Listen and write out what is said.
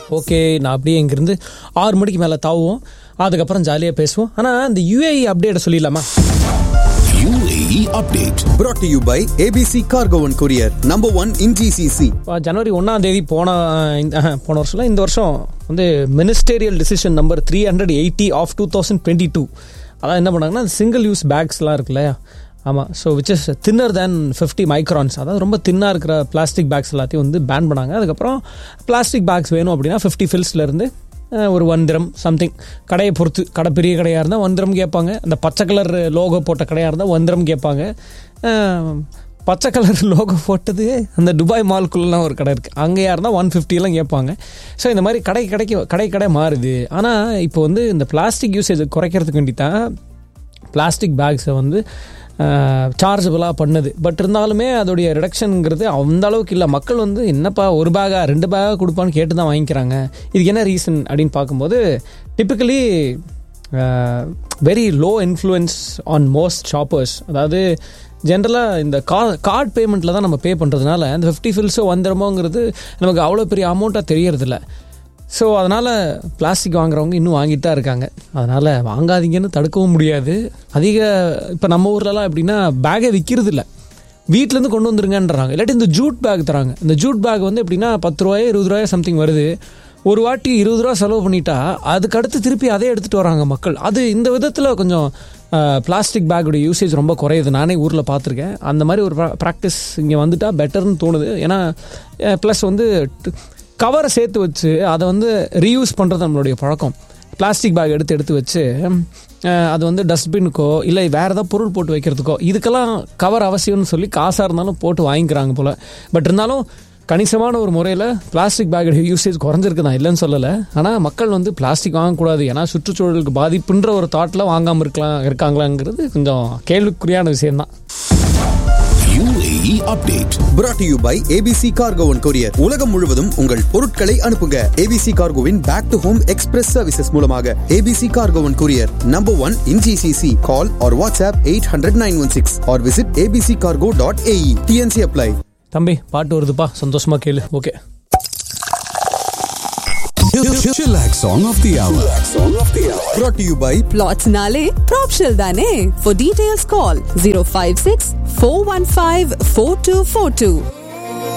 Okay நான் அப்படியே இங்கிருந்து ஆறு மணிக்கு மேலே தாவுவோம் அதுக்கப்புறம் ஜாலியாக பேசுவோம் ஆனால் இந்த யுஏஇ அப்டேட்டை சொல்லிடலாமா UAE update. brought to you by ABC Cargo and Courier, number one in GCC. இப்போ ஜனவரி ஒன்றாம் தேதி போன இந்த ஆஹா, போன வருஷம்ல இந்த வருஷம் வந்து ministerial decision number three hundred eighty of two thousand twenty two அதான் என்ன பண்ணாங்கன்னா சிங்கிள் யூஸ் பேக்ஸ்லாம் இருக்குல்ல ஆமாம் so which is thinner than fifty microns அதாவது ரொம்ப தின்னாக இருக்கிற பிளாஸ்டிக் பேக்ஸ் எல்லாத்தையும் வந்து பேன் பண்ணாங்க அதுக்கப்புறம் பிளாஸ்டிக் பேக்ஸ் வேணும் அப்படின்னா ஃபிஃப்டி ஃபில்ஸ்லேருந்து ஒரு ஒன் திரம் சம்திங் கடையை பொறுத்து கடை பெரிய கடையாக இருந்தால் ஒன் திரம் கேட்பாங்க அந்த பச்சை கலர் லோகோ போட்ட கடையாக இருந்தால் ஒன் திரம் கேட்பாங்க அஹ், பச்சை கலர் லோகோ போட்டது அந்த துபாய் மால்குள்ளலாம் ஒரு கடை இருக்குது அங்கேயா இருந்தால் ஒன் ஃபிஃப்டிலாம் கேட்பாங்க ஸோ இந்த மாதிரி கடை கடைக்கு கடை கடை மாறுது ஆனால் இப்போ வந்து இந்த பிளாஸ்டிக் யூசேஜ் குறைக்கிறதுக்கு வேண்டி தான் பிளாஸ்டிக் பேக்ஸை வந்து சார்ஜபிளாக பண்ணுது பட் இருந்தாலுமே அதோடைய ரிடக்ஷனுங்கிறது அந்த அளவுக்கு இல்லை மக்கள் வந்து என்னப்பா ஒரு பேகா ரெண்டு பேகா கொடுப்பான்னு கேட்டு தான் வாங்கிக்கிறாங்க இதுக்கு என்ன ரீசன் அப்படின்னு பார்க்கும்போது typically very low influence on most shoppers அதாவது ஜென்ரலாக இந்த கா கார்டு பேமெண்ட்டில் தான் நம்ம பே பண்ணுறதுனால அந்த ஃபிஃப்டி ஃபில்ஸோ வந்துடுமோங்கிறது நமக்கு அவ்வளோ பெரிய அமௌண்ட்டாக தெரியறதில்ல ஸோ அதனால் பிளாஸ்டிக் வாங்குறவங்க இன்னும் வாங்கிட்டு தான் இருக்காங்க அதனால் வாங்காதீங்கன்னு தடுக்கவும் முடியாது அதிக இப்போ நம்ம ஊர்லலாம் எப்படின்னா பேகை விற்கிறது இல்லை வீட்டிலேருந்து கொண்டு வந்துருங்கன்றாங்க இல்லாட்டி இந்த ஜூட் பேக் தராங்க இந்த ஜூட் பேக் வந்து எப்படின்னா பத்து ரூபாயோ இருபது ரூபாயோ சம்திங் வருது ஒரு வாட்டி இருபது ரூபா செலவு பண்ணிட்டா அதுக்கு அடுத்து திருப்பி அதே எடுத்துகிட்டு வராங்க மக்கள் அது இந்த விதத்தில் கொஞ்சம் பிளாஸ்டிக் பேக்குடைய யூசேஜ் ரொம்ப குறையுது நானே ஊரில் பார்த்துருக்கேன் அந்த மாதிரி ஒரு ப்ராக்டிஸ் இங்கே வந்துட்டால் பெட்டர்னு தோணுது ஏன்னா ப்ளஸ் வந்து கவரை சேர்த்து வச்சு அதை வந்து ரீயூஸ் பண்ணுறது நம்மளுடைய பழக்கம் பிளாஸ்டிக் பேக் எடுத்து எடுத்து வச்சு அஹ், அது வந்து டஸ்ட்பினுக்கோ இல்லை வேறு ஏதாவது பொருள் போட்டு வைக்கிறதுக்கோ இதுக்கெல்லாம் கவர் அவசியம்னு சொல்லி காசாக இருந்தாலும் போட்டு வாங்கிக்கிறாங்க போல் பட் இருந்தாலும் கணிசமான ஒரு முறையில் பிளாஸ்டிக் பேக் யூசேஜ் குறைஞ்சிருக்கு தான் இல்லைன்னு சொல்லலை ஆனால் மக்கள் வந்து பிளாஸ்டிக் வாங்கக்கூடாது ஏன்னா சுற்றுச்சூழலுக்கு பாதிப்புன்ற ஒரு தாட்டில் வாங்காமல் இருக்கலாம் இருக்காங்களாங்கிறது கொஞ்சம் கேள்விக்குறியான விஷயம்தான் UAE update. brought to you by ABC Cargo and Courier. உலகம் முழுவதும் உங்கள் பொருட்களை அனுப்புங்க ABC Cargoவின் back to home express services மூலமாக ABC Cargo and Courier, number one in GCC. Call or WhatsApp 800-916 or visit abccargo.ae. TNC apply. தம்பி பாட்டு வருதுப்பா சந்தோஷமாக கேளு okay Chillax song of the hour. Song of the hour. brought to you by Plots Nale, Propshell Dane. For details, call 056 415 4242.